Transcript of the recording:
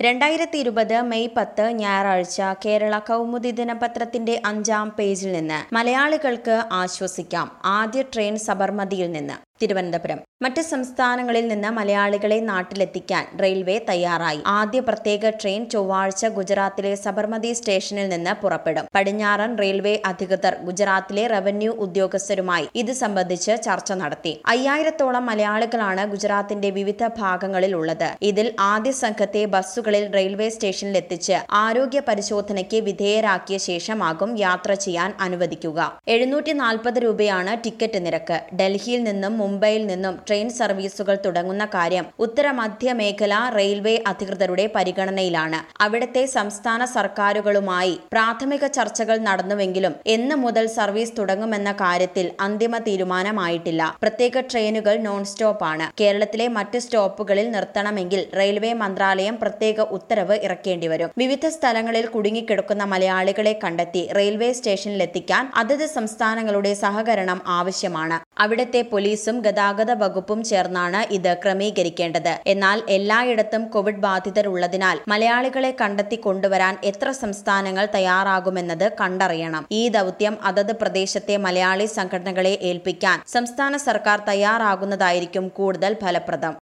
രണ്ടായിരത്തി ഇരുപത് മെയ് പത്ത് ഞായറാഴ്ച കേരള കൗമുദി ദിനപത്രത്തിന്റെ അഞ്ചാം പേജിൽ നിന്ന് മലയാളികൾക്ക് ആശ്വസിക്കാം ആദ്യ ട്രെയിൻ സബർമതിയിൽ നിന്ന് തിരുവനന്തപുരം മറ്റ് സംസ്ഥാനങ്ങളിൽ നിന്ന് മലയാളികളെ നാട്ടിലെത്തിക്കാൻ റെയിൽവേ തയ്യാറായി ആദ്യ പ്രത്യേക ട്രെയിൻ ചൊവ്വാഴ്ച ഗുജറാത്തിലെ സബർമതി സ്റ്റേഷനിൽ നിന്ന് പുറപ്പെടും പടിഞ്ഞാറൻ റെയിൽവേ അധികൃതർ ഗുജറാത്തിലെ റവന്യൂ ഉദ്യോഗസ്ഥരുമായി ഇത് സംബന്ധിച്ച് ചർച്ച നടത്തി അയ്യായിരത്തോളം മലയാളികളാണ് ഗുജറാത്തിന്റെ വിവിധ ഭാഗങ്ങളിൽ ഉള്ളത് ഇതിൽ ആദ്യ സംഘത്തെ ബസ്സുകളിൽ റെയിൽവേ സ്റ്റേഷനിൽ എത്തിച്ച് ആരോഗ്യ പരിശോധനയ്ക്ക് വിധേയരാക്കിയ ശേഷമാകും യാത്ര ചെയ്യാൻ അനുവദിക്കുക എഴുന്നൂറ്റി നാൽപ്പത് രൂപയാണ് ടിക്കറ്റ് നിരക്ക് ഡൽഹിയിൽ നിന്നും മുംബൈയിൽ നിന്നും ട്രെയിൻ സർവീസുകൾ തുടങ്ങുന്ന കാര്യം ഉത്തര മധ്യ മേഖല റെയിൽവേ അധികൃതരുടെ പരിഗണനയിലാണ് അവിടുത്തെ സംസ്ഥാന സർക്കാരുകളുമായി പ്രാഥമിക ചർച്ചകൾ നടന്നുവെങ്കിലും എന്ന് മുതൽ സർവീസ് തുടങ്ങുമെന്ന കാര്യത്തിൽ അന്തിമ തീരുമാനമായിട്ടില്ല പ്രത്യേക ട്രെയിനുകൾ നോൺ സ്റ്റോപ്പ് ആണ് കേരളത്തിലെ മറ്റ് സ്റ്റോപ്പുകളിൽ നിർത്തണമെങ്കിൽ റെയിൽവേ മന്ത്രാലയം പ്രത്യേക ഉത്തരവ് ഇറക്കേണ്ടി വരും വിവിധ സ്ഥലങ്ങളിൽ കുടുങ്ങിക്കിടക്കുന്ന മലയാളികളെ കണ്ടെത്തി റെയിൽവേ സ്റ്റേഷനിലെത്തിക്കാൻ അതത് സംസ്ഥാനങ്ങളുടെ സഹകരണം ആവശ്യമാണ് അവിടുത്തെ പോലീസും ഗതാഗത വകുപ്പും ചേർന്നാണ് ഇത് ക്രമീകരിക്കേണ്ടത് എന്നാൽ എല്ലായിടത്തും കോവിഡ് ബാധിതരുള്ളതിനാൽ മലയാളികളെ കണ്ടെത്തി കൊണ്ടുവരാൻ എത്ര സംസ്ഥാനങ്ങൾ തയ്യാറാകുമെന്നത് കണ്ടറിയണം ഈ ദൗത്യം അതത് പ്രദേശത്തെ മലയാളി സംഘടനകളെ ഏൽപ്പിക്കാൻ സംസ്ഥാന സർക്കാർ തയ്യാറാകുന്നതായിരിക്കും കൂടുതൽ ഫലപ്രദം